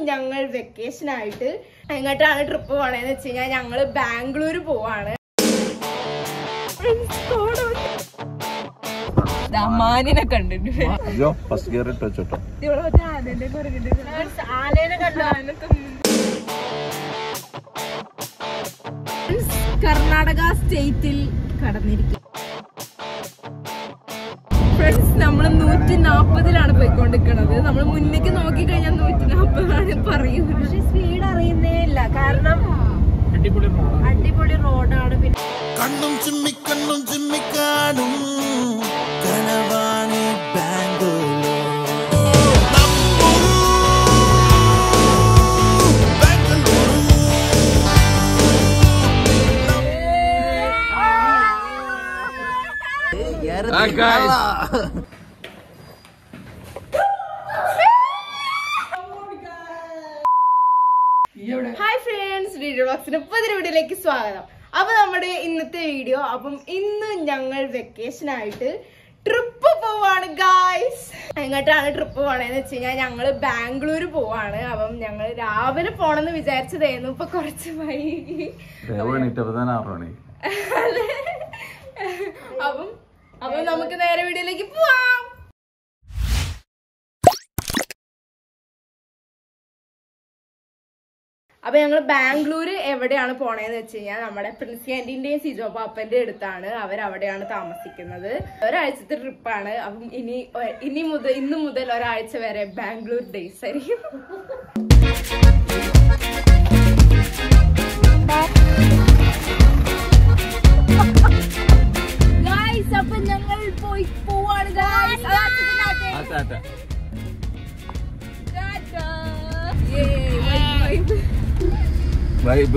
ഞങ്ങൾ വെക്കേഷൻ ആയിട്ട് എങ്ങോട്ടാണ് ട്രിപ്പ് പോണേന്ന് വെച്ച് കഴിഞ്ഞാൽ ഞങ്ങള് ബാംഗ്ലൂർ പോവാണ് മാനിനെ കണ്ടിട്ട് അയ്യോ ഫസ്റ്റ് ഗിയർ ഇട്ട് വെച്ചോട്ടോ ആനേനെ കണ്ടു കർണാടക സ്റ്റേറ്റിൽ കടന്നിരിക്കും ഫ്രണ്ട്സ് നമ്മൾ നൂറ്റി നാപ്പതിലാണ് പോയിക്കൊണ്ടിരിക്കുന്നത് നമ്മൾ മുന്നേക്ക് നോക്കി കഴിഞ്ഞാൽ നൂറ്റി നാപ്പതാണ് പറയുന്നത് പക്ഷെ സ്പീഡ് അറിയുന്നേ ഇല്ല കാരണം അടിപൊളി റോഡാണ് പിന്നെ കണ്ണും ചിമ്മി കണ്ണും ചിമ്മിക്കാനും കനവാണി ബാംഗ്ലൂർ ഹായ് ഫ്രണ്ട്സ് വീഡിയോ ബോക്സിന്റെ പുതിയ വീഡിയോയിലേക്ക് സ്വാഗതം അപ്പൊ നമ്മുടെ ഇന്നത്തെ വീഡിയോ അപ്പം ഇന്ന് ഞങ്ങൾ വെക്കേഷൻ ആയിട്ട് ട്രിപ്പ് പോവാണ് ഗായ്സ് എങ്ങോട്ടാണ് ട്രിപ്പ് പോണേന്ന് വെച്ച് കഴിഞ്ഞാൽ ഞങ്ങള് ബാംഗ്ലൂർ പോവാണ് അപ്പം ഞങ്ങൾ രാവിലെ പോണെന്ന് വിചാരിച്ചതായിരുന്നു ഇപ്പൊ കുറച്ച് വൈകി എണീറ്റപ്പോ തന്നെ ആറ് മണി അപ്പം അപ്പം നമുക്ക് നേരെ വീഡിയോയിലേക്ക് പോവാം അപ്പൊ ഞങ്ങൾ ബാംഗ്ലൂർ എവിടെയാണ് പോണേന്ന് വെച്ച് കഴിഞ്ഞാൽ നമ്മുടെ പ്രിൻസി ആന്റിന്റെയും സിജോ പാപ്പന്റെ അടുത്താണ് അവർ അവിടെയാണ് താമസിക്കുന്നത് ഒരാഴ്ചത്തെ ട്രിപ്പാണ് അപ്പം ഇനി ഒ- ഇനി മുതൽ ഇന്ന് മുതൽ ഒരാഴ്ച വരെ ബാംഗ്ലൂർ ഡേയ്സ് ആയിരിക്കും Guys, അപ്പൊ ഞങ്ങൾ പോയി പോവാണ് guys. ആ, ടാറ്റ. ടാറ്റ. Yay, vibe, vibe. വൈബ്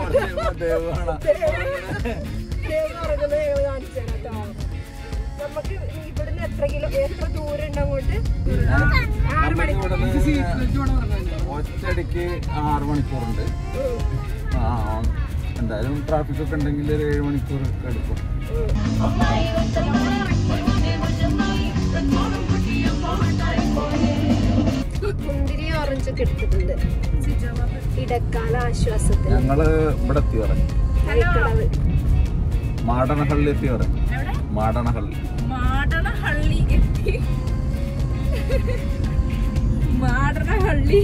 നമുക്ക് ഇവിടുന്ന് എത്ര കിലോ എത്ര ദൂരം ഉണ്ട് അങ്ങോട്ട് ഒറ്റയടിക്ക് ആറ് മണിക്കൂറുണ്ട് ആ എന്തായാലും ട്രാഫിക് ഒക്കെ ഉണ്ടെങ്കിൽ ഒരു ഏഴ് മണിക്കൂർ ഒക്കെ എടുക്കും മുന്തിരി ഓറഞ്ച് ഒക്കെ എടുത്തിട്ടുണ്ട് ഇടക്കാല ആശ്വാസത്തിന് ഞങ്ങള് ഇവിടെ എത്തി പറയാം കളിക്കടവ് മാടനഹള്ളി എത്തി പറയാം മാടനഹള്ളി മാടണഹള്ളി എത്തി മാടണഹള്ളി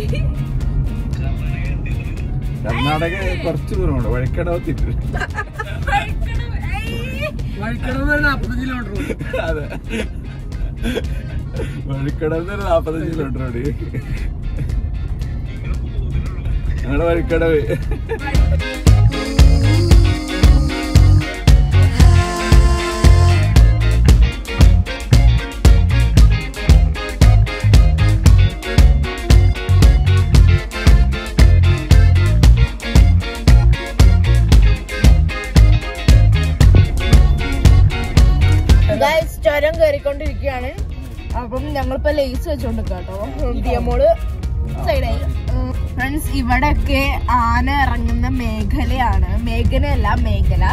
കർണാടക കുറച്ച് ദൂരമുണ്ട് വഴിക്കടവത്തിട്ട് അതെ വഴിക്കടവ് ഒരു നാപ്പത്തഞ്ച് കിലോമീറ്റർ ഓടി ഞങ്ങളുടെ വഴിക്കടവ് ഗൈസ് ചുരം കയറിക്കൊണ്ടിരിക്കുകയാണ് അപ്പം ഞങ്ങളിപ്പോ ലേസ് വെച്ചോണ്ടിരിക്കാം കേട്ടോ ദിയമോള് സൈഡായി ഫ്രണ്ട്സ് ഇവിടെയൊക്കെ ആന ഇറങ്ങുന്ന മേഖലയാണ് മേഖലയല്ല മേഖല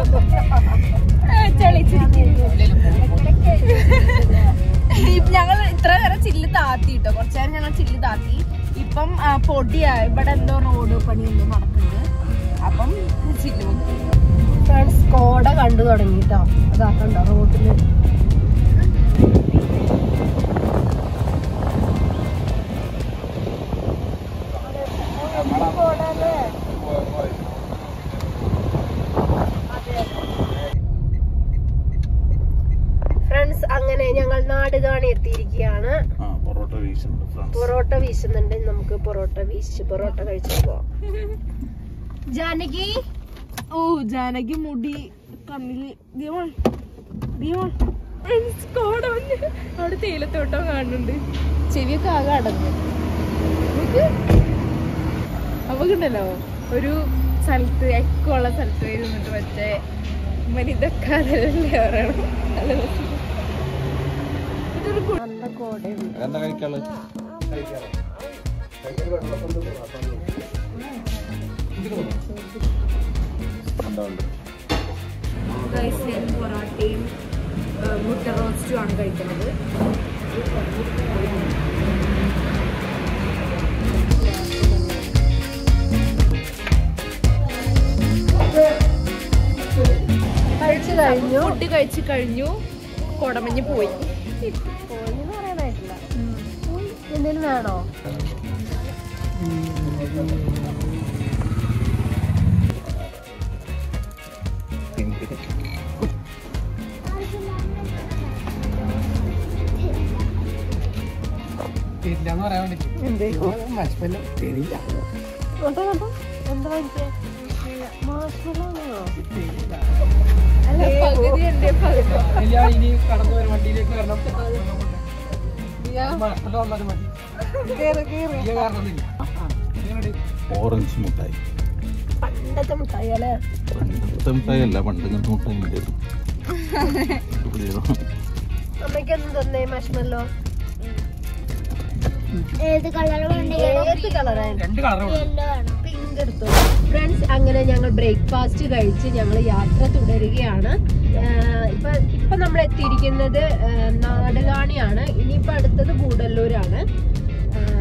ഞങ്ങൾ ഇത്ര നേരം ചില്ല് താത്തി കേട്ടോ കുറച്ചു നേരം ഞങ്ങൾ ചില്ല് താത്തി ഇപ്പം ആ, പൊടിയായി ഇവിടെ എന്തോ റോഡ് പണി എന്തോ നടക്കുന്നുണ്ട് അപ്പം ചില്ല് പൊക്കി ഫ്രണ്ട്സ് കോട കണ്ടു തുടങ്ങിട്ടോ അതാക്കണ്ട റോഡില് ഫ്രണ്ട്സ് അങ്ങനെ ഞങ്ങൾ നാട് കാണി എത്തിയിരിക്കുകയാണ് ആ പൊറോട്ട വീശുന്നുണ്ട് ഫ്രണ്ട്സ് പൊറോട്ട വീശുന്നുണ്ട് നമുക്ക് പൊറോട്ട വീശിച്ച് പൊറോട്ട കഴിച്ചു പോവാം ജാനകി ഓ ജാനകി മുടി കണ്ണില് ദീവൺ ദീവൺ കോട വന്ന് അവിടെ തേയിലത്തോട്ടം കാണുന്നുണ്ട് ചെവിയൊക്കെ ആകെ അടങ്ങും അവക്കുണ്ടല്ലോ ഒരു സ്ഥലത്ത് എക്കുള്ള സ്ഥലത്ത് ഇരുന്നിട്ട് മറ്റേ മനിതൊക്കെ അതല്ലേ പറയണം നല്ല രസം. ഇതൊരു കു- നല്ല കോടയുണ്ട് എന്താ കഴിക്കാള് എന്താ ഉണ്ട് ഗൈസ് ഞാൻ പൊറോട്ടയും ആ, മുട്ട റോസ്റ്റും ആണ് കഴിക്കുന്നത് കഴിഞ്ഞു ഫുഡ് കഴിച്ച് കഴിഞ്ഞു കൊടമഞ്ഞ് പോയി പോയിന്ന് പറയാനായിട്ടില്ല എന്തെങ്കിലും വേണോ കേട്ടോ കേട്ടോ എന്താ വാങ്ങിച്ചേ മാഷ്മലോ അല്ല പകുതി ഉണ്ട് പകുതി ഓറഞ്ച് മുട്ടായി പണ്ടത്തെ മിഠായി അല്ലേ പണ്ടത്തെ മുട്ടായി അല്ല പണ്ട് ഇങ്ങനത്തെ മുട്ടായി ഉണ്ട് അമ്മയ്ക്ക് എന്ത് തന്നേ മാഷ്മല്ലോ ഏത് കളർ ഏത് കളറായിരുന്നു പിങ്ക് എടുത്തു ഫ്രണ്ട്സ് അങ്ങനെ ഞങ്ങൾ ബ്രേക്ക്ഫാസ്റ്റ് കഴിച്ച് ഞങ്ങൾ യാത്ര തുടരുകയാണ് ആഹ് ഇപ്പൊ ഇപ്പൊ നമ്മൾ എത്തിയിരിക്കുന്നത് ആഹ് നാടുകാണിയാണ് ഇനിയിപ്പോ അടുത്തത് ഗൂഡല്ലൂരാണ് ആഹ്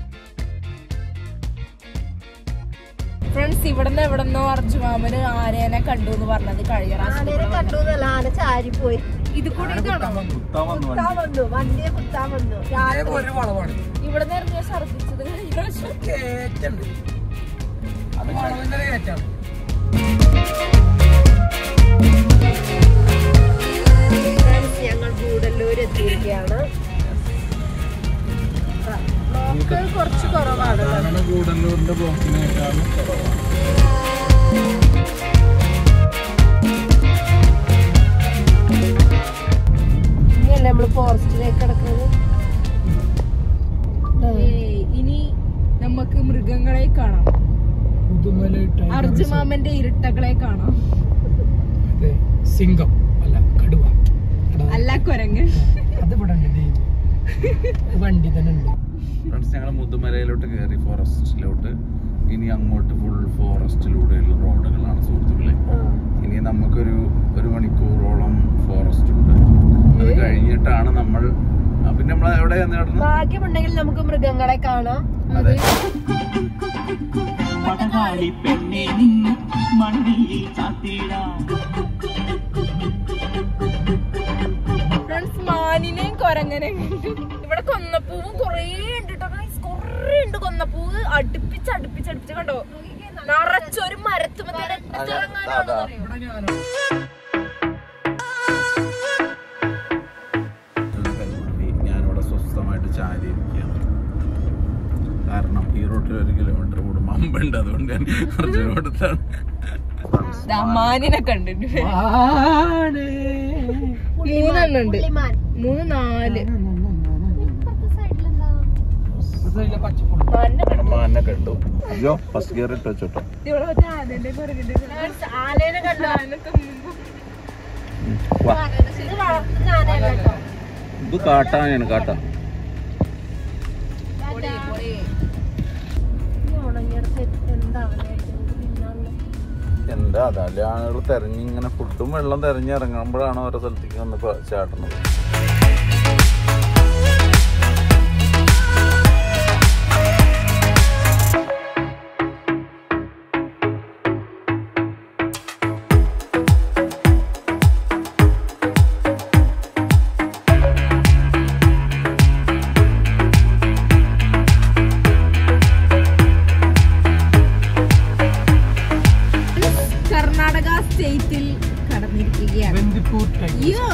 ഫ്രണ്ട്സ് ഇവിടുന്ന് എവിടെന്നോ അർജുമാമന് ആനേനെ കണ്ടു എന്ന് പറഞ്ഞത് കഴിഞ്ഞ പ്രാവശ്യം ആനയെ കണ്ടു എന്നല്ല ആന ചാരിപ്പോയി ഇത് കൂടി ഇതാണോ കുത്താൻ വന്നു വണ്ടിയെ കുത്താൻ വന്നു രാത്രി ഇവിടുന്ന് ഇറങ്ങിയ ഛർദിച്ചത് കഴിഞ്ഞ പ്രാവശ്യം ഫ്രണ്ട്സ് ഞങ്ങൾ ഗൂഡല്ലൂർ എത്തിയിരിക്കുകയാണ് ബ്ലോക്ക് കുറച്ച് കുറവാണ് കൂടല്ലൂരിന്റെ ബ്ലോക്കിനേക്കാളും കുറവാണ് ഇനിയല്ലേ നമ്മള് ഫോറസ്റ്റിലേക്ക് കിടക്കുന്നത് ഏയ്, ഇനി നമുക്ക് മൃഗങ്ങളെ കാണാം അർജുമാമന്റെ ഇരട്ടകളെ കാണാം സിംഗം അല്ല കടുവ അല്ല കുരങ്ങ് അത് ഇവിടെ ഉണ്ട് വണ്ടി തന്നെ ഉണ്ട് ഫ്രണ്ട്സ് ഞങ്ങൾ മുതുമലയിലോട്ട് കയറി ഫോറസ്റ്റിലോട്ട് ഇനി അങ്ങോട്ട് ഫുൾ ഫോറസ്റ്റിലൂടെയുള്ള റോഡുകളാണ് സുഹൃത്തുക്കളെ ഇനി നമുക്കൊരു ഒരു മണിക്കൂറോളം ഫോറസ്റ്റ് ഉണ്ട് അത് കഴിഞ്ഞിട്ടാണ് നമ്മൾ ആ, പിന്നെ നമ്മൾ എവിടെ നടന്നു ഭാഗ്യമുണ്ടെങ്കിൽ നമുക്ക് മൃഗങ്ങളെ കാണാം അതെ പടകാളി പെണ്ണെ നിന്നു മണ്ണിൽ ചാത്തിടാം ഫ്രണ്ട്സ് മാനിനെയും കൊരങ്ങനെയും കണ്ടു ഇവിടെ കൊന്നപ്പൂവും കുറേ ഉണ്ട് കേട്ടോ guys. കുറേ ഉണ്ട് കൊന്നപ്പൂവ് അടുപ്പിച്ച് അടുപ്പിച്ച് അടുപ്പിച്ച് കണ്ടോ നിറച്ചൊരു മരത്തുമ ഞാനിവിടെ സ്വസ്ഥമായിട്ട് ചാരി ഇരിക്കുകയാണ് കാരണം ഈ റൂട്ടിൽ ഒരു കിലോമീറ്റർ കൂടുമ്പോൾ അമ്പുണ്ട് അതുകൊണ്ട് ഞാൻ അർജുനോടത്താണ് മാനിനെ കണ്ടിട്ട് മൂന്നെണ്ണം ഉണ്ട് പുള്ളിമാൻ മൂന്ന് നാല് മാനെ കണ്ടു അയ്യോ ഫസ്റ്റ് ഗിയർ ഇട്ട് വെച്ചോട്ടോ ഇവിടെ മറ്റേ ആനന്റെ കുരങ്ങിന്റെ ആനേനെ കണ്ടോ ആനൊക്കെ മുമ്പ് ഇത് വളർത്തുന്ന ആനയല്ല കേട്ടോ ഇത് കാട്ടാനാണ് കാട്ടാ ഈ ഉണങ്ങിയെടുത്ത് എന്താ അവനായിട്ട് തിന്നാനുള്ള എന്താ അതല്ലേ ആളുകൾ തെരഞ്ഞ് ഇങ്ങനെ ഫുഡും വെള്ളം തെരഞ്ഞ് ഇറങ്ങുമ്പോഴാണ് ഓരോ സ്ഥലത്തേക്ക് വന്ന് പ- ചാട്ടുന്നത് കർണാടക സ്റ്റേറ്റിൽ കടന്നിരിക്കുകയാണ് ബന്ദിപ്പൂർ ടൈഗർ അയ്യോ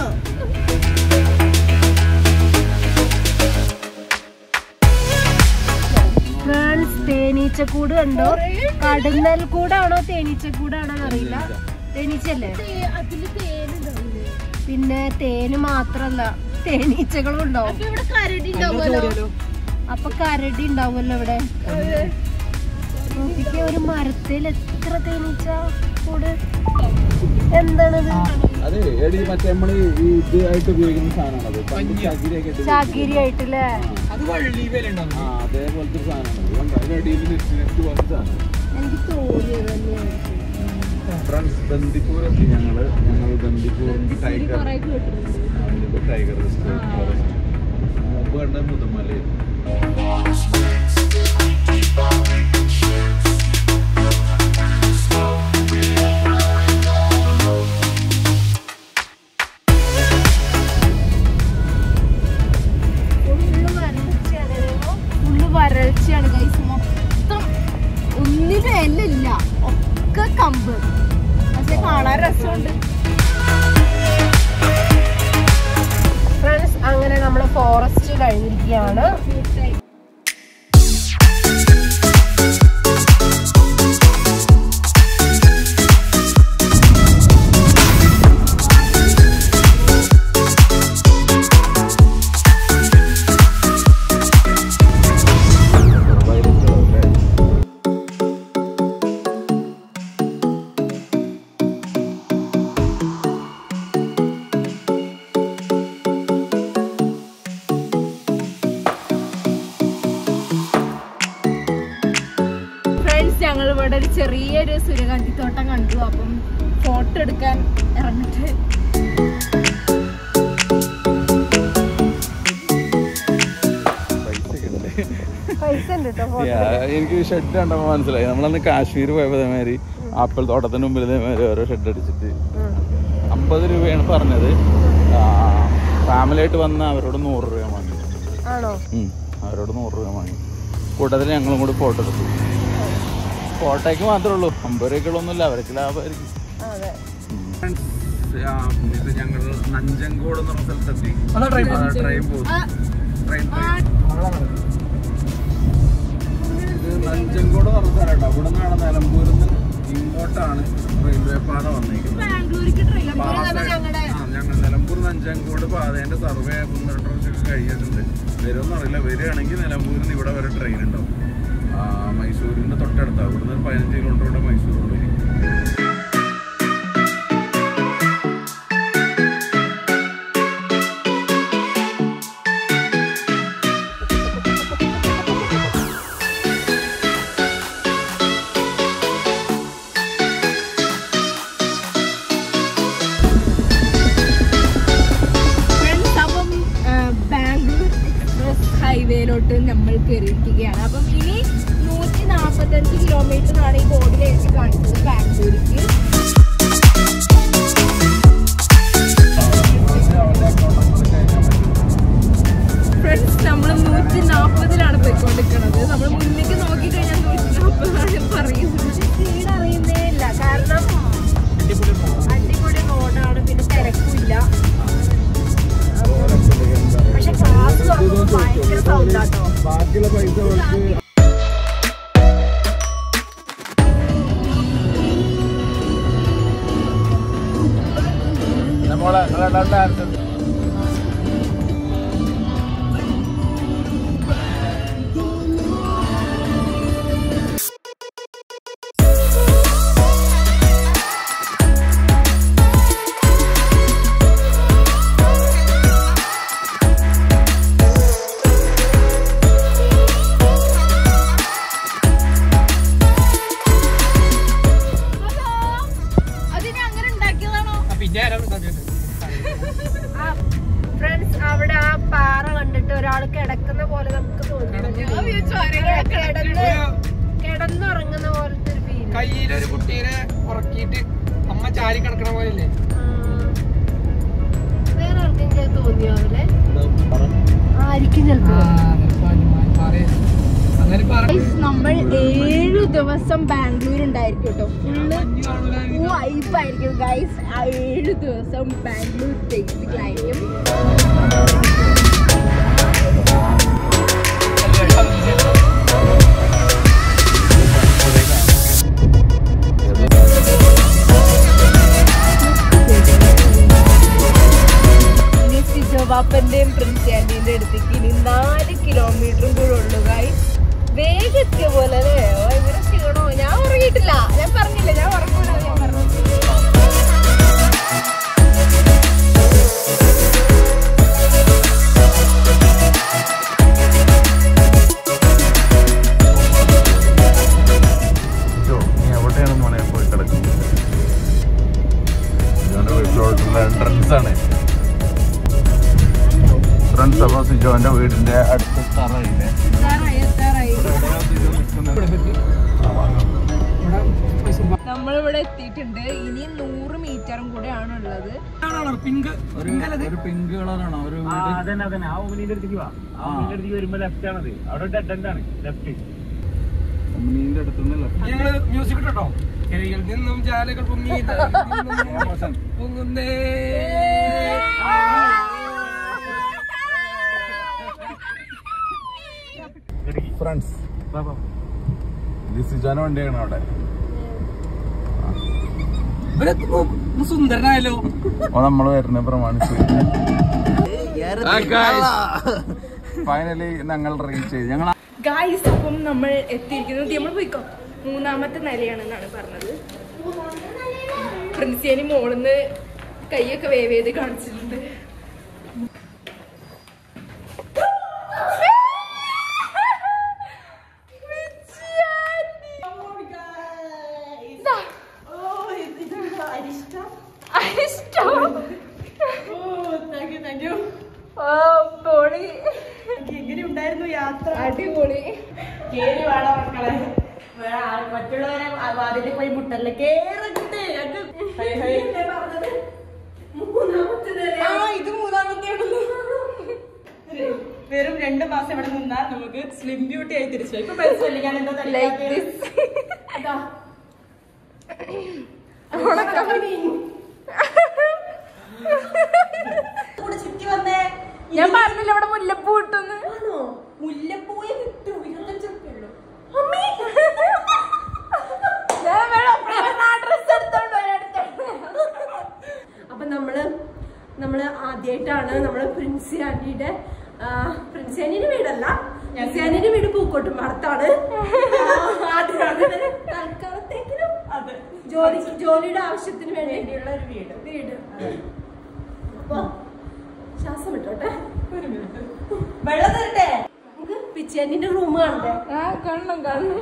ഫ്രണ്ട്സ് തേനീച്ചക്കൂട് കണ്ടോ കടന്നൽ കൂടാണോ തേനീച്ചക്കൂടാണോ അറിയില്ല തേനീച്ചല്ലേ പിന്നെ തേന് മാത്രല്ല തേനീച്ചകളും ഉണ്ടാവും ഇവിടെ കരടി ഉണ്ടാവുമല്ലോ അപ്പൊ കരടി ഉണ്ടാവുമല്ലോ ഇവിടെ നോക്കിക്കേ ഒരു മരത്തിൽ എത്ര തേനീച്ച കൂട് എന്താണത് അതെ എടി മറ്റേ നമ്മള് ഈ ഇതായിട്ട് ഉപയോഗിക്കുന്ന സാധനമാണത് പണ്ട് ചകിരിയൊക്കെ ഇട്ട് ചാകിരി ആയിട്ടില്ലേ അത് വള്ളി വില ഉണ്ടാവും ആ അതേപോലത്തെ ഒരു സാധനമാണ് അതിനടിയിൽ നെറ്റ് നെറ്റ് പോലത്തെ സാധനം എനിക്ക് തോന്നിയത് തന്നെയാണ് ഫ്രണ്ട്സ് ബന്ദിപ്പൂർ എത്തി ഞങ്ങള് ഞങ്ങൾ ബന്ദിപ്പൂർ ടൈഗർ ഇതിപ്പോ ടൈഗർ റിസർവ് ഫോറസ്റ്റ് മുമ്പ് കണ്ട മുതുമലയിൽ നെല്ലില്ല ഒക്കെ കമ്പ് പക്ഷെ കാണാൻ രസമുണ്ട് ഫ്രണ്ട്സ് അങ്ങനെ നമ്മൾ ഫോറസ്റ്റ് കഴിഞ്ഞിരിക്കുകയാണ് ഫ്രണ്ട്സ് ഞങ്ങൾ ഇവിടെ ഒരു ചെറിയൊരു സൂര്യകാന്തി തോട്ടം കണ്ടു അപ്പം ഫോട്ടോ എടുക്കാൻ ഇറങ്ങിട്ട് പൈസ ഉണ്ട് കേട്ടോ എനിക്ക് ഷെഡ് കണ്ടപ്പോ മനസ്സിലായി നമ്മളന്ന് കാശ്മീർ പോയപ്പോ ഇതേമാതിരി ആപ്പിൾ തോട്ടത്തിന് മുമ്പിൽ ഇതേമാതിരി ഓരോ ഷെഡ് അടിച്ചിട്ട് അമ്പത് രൂപയാണ് പറഞ്ഞത് ഫാമിലി ആയിട്ട് വന്ന അവരോട് നൂറ് രൂപ വാങ്ങി ആണോ ഉം. അവരോട് നൂറ് രൂപ വാങ്ങി കൂട്ടത്തിൽ ഞങ്ങളും കൂടി ഫോട്ടോ എടുത്തു ഫോട്ടോയ്ക്ക് മാത്രമേ ഉള്ളൂ അമ്പത് രൂപയ്ക്കുള്ളൊന്നുമില്ല അവർക്ക് ലാഭമായിരിക്കും അതെ ഇത് ഞങ്ങൾ നഞ്ചങ്കോട് എന്ന് പറഞ്ഞ സ്ഥലത്തെത്തി അതാ ട്രെയിൻ ട്രെയിൻ പോകും ട്രെയിൻ ഇത് നഞ്ചങ്കോട് പറഞ്ഞ സ്ഥലം ഇവിടെ നിന്നാണ് നിലമ്പൂരിൽ നിന്ന് ഇങ്ങോട്ടാണ് റെയിൽവേ പാത വന്നിരിക്കുന്നത് ബാംഗ്ലൂർക്ക് ട്രെയിൻ ആ, ഞങ്ങൾ നിലമ്പൂർ നഞ്ചങ്കോട് പാതേന്റെ സർവേ ഒന്ന് രണ്ട് വർഷമൊക്കെ കഴിഞ്ഞിട്ടുണ്ട് വരുമെന്ന് അറിയില്ല വരികയാണെങ്കിൽ നിലമ്പൂരിൽ നിന്ന് ഇവിടെ വരെ ട്രെയിൻ ഉണ്ടാവും ആ, മൈസൂരിന്റെ തൊട്ടടുത്താണ് ഇവിടുന്ന് ഒരു പതിനഞ്ച് കിലോമീറ്റർ കൂടെ മൈസൂരുള്ളൂ ഇനി. ഫ്രണ്ട്സ് അപ്പം ആ, ബാംഗ്ലൂർ എക്സ്പ്രസ് ഹൈവേയിലോട്ട് നമ്മൾ കയറിയിരിക്കുകയാണ് അപ്പം ഇനി നൂറ്റി നാൽപ്പത്തഞ്ച് കിലോമീറ്റർ ആണ് ഈ ബോർഡിൽ എഴുതി കാണിച്ചത് ബാംഗ്ലൂർക്ക് ഫ്രണ്ട്സ് നമ്മൾ നൂറ്റി നാൽപ്പതിലാണ് പോയിക്കൊണ്ടിരിക്കുന്നത് നമ്മൾ മുന്നിലേക്ക് നോക്കിക്കഴിഞ്ഞാൽ നൂറ്റി നാൽപ്പതാണ് പറയുന്നത് സ്പീഡ് അറിയുന്നേ ഇല്ല കാരണം അടിപൊളി റോഡാണ് പിന്നെ തിരക്കില്ല പക്ഷെ ക്ലാസ് തുറക്കുമ്പോൾ ഭയങ്കര സൗണ്ടാട്ടോ ബാക്കിയുള്ള പൈസ അവർക്ക് നമ്മളെ ഡാൻസ് അതിനെ അങ്ങനെ ഉണ്ടാക്കിയതാണോ പിന്നെ ആരാണ് ഉണ്ടാക്കിയത് ഫ്രണ്ട്സ് അവിടെ ആ പാറ കണ്ടിട്ട് ഒരാൾ കിടക്കുന്ന പോലെ നമുക്ക് തോന്നുന്നു കിടന്ന് കിടന്നുറങ്ങുന്ന പോലത്തെ ഒരു ഫീൽ കയ്യിലൊരു കുട്ടീനെ ഉറക്കിയിട്ട് അമ്മ ചാരി കിടക്കണ പോലെയല്ലേ വേറെ ആർക്കെങ്കിലും തോന്നിയോ അവരെ ആയിരിക്കും ചിലപ്പോ അങ്ങനെ പറ Guys, നമ്മൾ ഏഴു ദിവസം ബാംഗ്ലൂർ ഉണ്ടായിരിക്കും കേട്ടോ ഫുള്ള് വൈബായിരിക്കും ഗൈസ് ആ ഏഴു ദിവസം ബാംഗ്ലൂർ ടേസ്റ്റിലായിരിക്കും ഇനി സിജോബാപ്പന്റെയും പ്രിൻസ് ആന്റിന്റെ അടുത്തേക്ക് ഇനി നാല് കിലോമീറ്ററും കൂടെ ഉള്ളു ഗൈസ് വേഗം എത്തിയ പോലെ അല്ലേ ഭയങ്കര ക്ഷീണോ ഞാൻ ഉറങ്ങിയിട്ടില്ല ഞാൻ പറഞ്ഞില്ല ഞാൻ ഉറങ്ങൂല ഞാൻ പറഞ്ഞു ജോ, നീ എവിടെയാണ് മോനെ പോയി കിടക്കുന്നത് സിജോന്റെ വീട്ടിലോട്ടുള്ള എൻട്രൻസ് ആണ് ഫ്രണ്ട്സ് അപ്പൊ സിജോന്റെ വീടിന്റെ അടുത്ത തറയില്ലേ എത്താറായി എത്താറായി എവിടെയാണ് സിജോ നിൽക്കുന്നത്? നമ്മളിവിടെ എത്തിയിട്ടുണ്ട് ഇനി നൂറ് മീറ്ററും കൂടെ ആണ് ഉള്ളത് പിങ്ക് ഒരു ഒരു പിങ്ക് കളറാണോ ഒരു വീട് അതന്നെ അതന്നെ ആ ഓമിനിന്റെ അടുത്തേക്ക് വാ ആ ഓമിനിന്റെ അടുത്തേക്ക് വരുമ്പോ ലെഫ്റ്റ് ആണത് അവിടെ ഡെഡ് എൻഡ് ആണ് ലെഫ്റ്റ് നീന്റെ അടുത്തുനിന്നല്ല ഞങ്ങള് മ്യൂസിക് ഇട്ടോ കരയിൽ നിന്നും ജാലകൾ പൊങ്ങി തലയിൽ നിന്നും പൊങ്ങുന്നേ ഫ്രണ്ട്സ് ഇത് സിജാന വണ്ടിയാണ് അവിടെ ഇവരൊക്കെ സുന്ദരനായല്ലോ അപ്പൊ നമ്മൾ വരുന്ന പ്രമാണിച്ച് ഫൈനലി ഞങ്ങൾ റീച്ച് ചെയ്തു ഞങ്ങൾ ഗായ്സ് അപ്പം നമ്മൾ എത്തിയിരിക്കുന്നത് നമ്മൾ പോയിക്കോ മൂന്നാമത്തെ നിലയാണെന്നാണ് പറഞ്ഞത് പ്രിൻസിയാനി മോളിന്ന് കൈയൊക്കെ വേവ് ചെയ്ത് കാണിച്ചിട്ടുണ്ട് എങ്ങനെയുണ്ടായിരുന്നു യാത്ര അടിപൊളി കേറി വാടാ മക്കളെ വേറെ ആ- മറ്റുള്ളവരെ ആ വാതിലിൽ പോയി മുട്ടല്ല കേറണ്ട് ആ ഇത് മൂന്നാമത്തെ വെറും രണ്ട് മാസം ഇവിടെ നിന്നാൽ നമുക്ക് സ്ലിം ബ്യൂട്ടി ആയി തിരിച്ചു ഇപ്പൊ മനസ്സിലല്ലേ ഞാൻ എന്താ ലൈക്ക് തടിക്കാത്തത്? ദിസ് ഇതാ. കൂടെ ചുറ്റി വന്നേ ഞാൻ പറഞ്ഞില്ല ഇവിടെ മുല്ലപ്പൂ കിട്ടുന്നു ആണോ മുല്ലപ്പൂയെ കിട്ടൂ ഇരുപത്തഞ്ച് റുപ്യ ഉള്ളൂ അപ്പൊ നമ്മള് നമ്മള് ആദ്യമായിട്ടാണ് നമ്മള് പ്രിൻസി ആന്റിയുടെ പ്രിൻസി ആന്റിയുടെ വീടല്ല പ്രിൻസി ആന്റിയുടെ വീട് പൂക്കോട്ടും പാടത്താണ് ആദ്യമാണ് തൽക്കാലത്തേക്കിനും അതെ ജോലി ജോലിയുടെ ആവശ്യത്തിന് വേണ്ടി വേണ്ടിയുള്ള ഒരു വീട് വീട് അപ്പൊ ശ്വാസം വിട്ടോട്ടെ ഒരു മിനിറ്റ് വെള്ളം തരട്ടെ നമുക്ക് പിച്ചാനിന്റെ റൂം കാണണ്ടേ ആ കാണണം കാണണം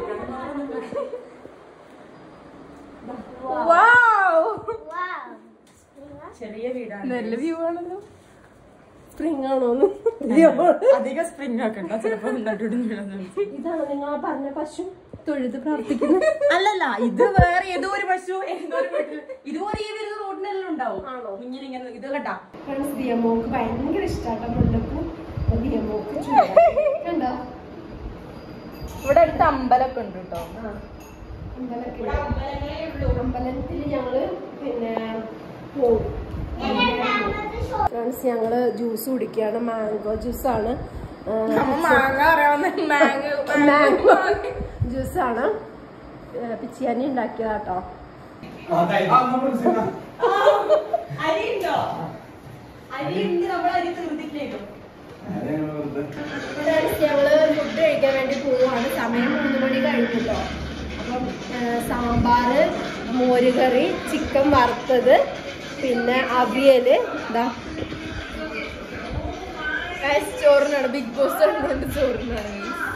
വാവ് ചെറിയ വീടാണ് നല്ല വ്യൂ ആണല്ലോ സ്പ്രിംഗ് ആണോന്ന് അധികം സ്പ്രിംഗ് ആക്കണ്ട ചിലപ്പോ നടുവിടുന്ന ഇതാണ് നിങ്ങൾ ആ പറഞ്ഞ പശു തൊഴുത് പ്രാർത്ഥിക്കുന്നത് അല്ലല്ല ഇത് വേറെ ഏതോ ഒരു പശു ഏതോ ഒരു വീട്ടിൽ ഇതുപോലെ ഈ വരുന്ന റോഡിനെല്ലാം ഉണ്ടാവും ആണോ? കുഞ്ഞിനിങ്ങനെ ഇത് കണ്ടാ ഫ്രണ്ട്സ് ദിയമോക്ക് ഭയങ്കര ഇഷ്ടാട്ടോ മുല്ലപ്പൂ അപ്പൊ ദിയമോക്ക് ചൂടാ. കണ്ടോ ഇവിടെ അടുത്ത് അമ്പലമൊക്കെ ഉണ്ട് കേട്ടോ ആ. അമ്പലത്തിൽ അമ്പലത്തിൽ ഞങ്ങള് പിന്നെ പോകും ഫ്രണ്ട്സ് ഞങ്ങള് ജ്യൂസ് കുടിക്കുകയാണ് മാംഗോ ജ്യൂസാണ് മാങ്ങ അറിയാവുന്ന മാങ്ങ മാംഗോ ജ്യൂസാണ് പിച്ചിയാനി ഉണ്ടാക്കിയതാട്ടോ അരി ഉണ്ടോ അരി ഉണ്ട് നമ്മൾ അരി തീർന്നിട്ടില്ലല്ലോ ഫ്രണ്ട്സ് ഞങ്ങള് ഫുഡ് കഴിക്കാൻ വേണ്ടി പോവാണ് സമയം മൂന്ന് മണി കഴിഞ്ഞല്ലോ അപ്പം ആ, സാമ്പാറ് മോരുകറി ചിക്കൻ വറുത്തത് പിന്നെ അവിയല് ഇതാ ഗൈസ് ചോറിനാണ് ബിഗ് ബോസ് കണ്ടുകൊണ്ട് ചോറിനാണ്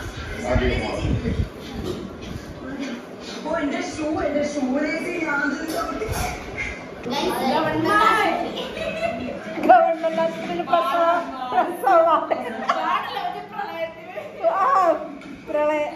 ഗവൺമെന്റ് ആശുപത്രിയിൽ പ്രളയ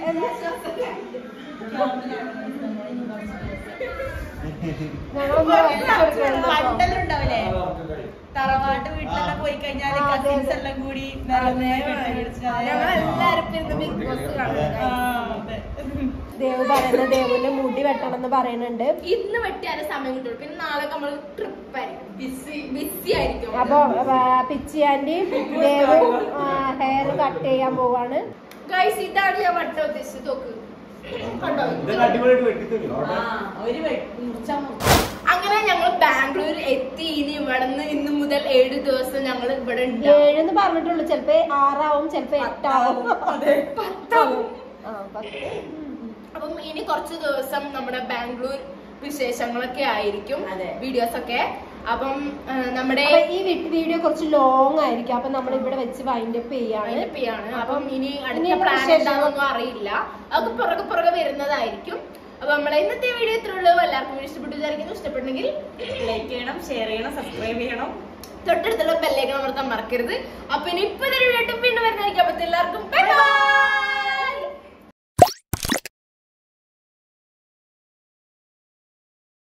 പണ്ടെല്ലാം ഉണ്ടാവില്ലേ തറവാട്ട് വീട്ടിലെല്ലാം പോയി കഴിഞ്ഞാൽ കസിൻസ് എല്ലാം കൂടി നടന്ന് കെട്ടിപ്പിടിച്ച് ഞങ്ങൾ എല്ലാവരും ഇരുന്ന് ബിഗ് ബോസ് കാണുന്നത് ആ, അതെ. ദേവ് പറയുന്ന ദേവിന്റെ മുടി വെട്ടണം എന്ന് പറയുന്നുണ്ട് ഇന്ന് വെട്ടിയാലേ സമയം കിട്ടുള്ളൂ പിന്നെ നാളെ നമ്മൾ ട്രിപ്പ് ആയിരിക്കും ബിസി ബിസി ആയിരിക്കും അപ്പൊ പിച്ചി ആന്റി ദേവ് ഹെയർ കട്ട് ചെയ്യാൻ പോവാണ് ഗൈസ് ഇതാണ് ഞാൻ വട്ടം ഉദ്ദേശിച്ചത് നോക്ക് കണ്ടോ ആ, ഒരു വെ- മുറിച്ചാ മുറിച്ചാ. അങ്ങനെ ഞങ്ങൾ ബാംഗ്ലൂർ എത്തി ഇനി ഇവിടെ നിന്ന് ഇന്ന് മുതൽ ഏഴ് ദിവസം ഞങ്ങൾ ഇവിടെ ഉണ്ടാവും ഏഴെന്ന് പറഞ്ഞിട്ടുള്ളൂ ചിലപ്പോ ആറാവും ചിലപ്പോ എട്ടാവും പത്താവും ആ, പത്ത്. അപ്പം ഇനി കുറച്ച് ദിവസം നമ്മുടെ ബാംഗ്ലൂർ വിശേഷങ്ങളൊക്കെ ആയിരിക്കും അതെ. വീഡിയോസ് ഒക്കെ അപ്പം ആ, നമ്മുടെ അപ്പൊ ഈ വീഡിയോ കുറച്ച് ലോങ് ആയിരിക്കും അപ്പൊ നമ്മൾ ഇവിടെ വെച്ച് വൈൻഡ് അപ്പ് ചെയ്യാണ് Wind up ചെയ്യാണ് അപ്പം ഇനി അടുത്ത ഇനിയുള്ള പ്ലാൻ വിശേഷങ്ങൾ- എന്താണെന്നൊന്നും അറിയില്ല അതൊക്കെ പുറകെ പുറകെ വരുന്നതായിരിക്കും അപ്പൊ നമ്മുടെ ഇന്നത്തെ വീഡിയോ ഇത്രയുള്ളൂ എല്ലാവർക്കും ഇഷ്ടപ്പെട്ടു വിചാരിക്കുന്നു ഇഷ്ടപ്പെട്ടെങ്കിൽ ലൈക്ക് ചെയ്യണം ഷെയർ ചെയ്യണം സബ്സ്ക്രൈബ് ചെയ്യണം തൊട്ടടുത്തുള്ള ബെല്ലേക്ക് അമർത്താൻ മറക്കരുത് അപ്പൊ ഇനി ഇപ്പൊ വീണ്ടും വീണ്ടും വരുന്നതായിരിക്കും അപ്പൊ എല്ലാവർക്കും bye bye.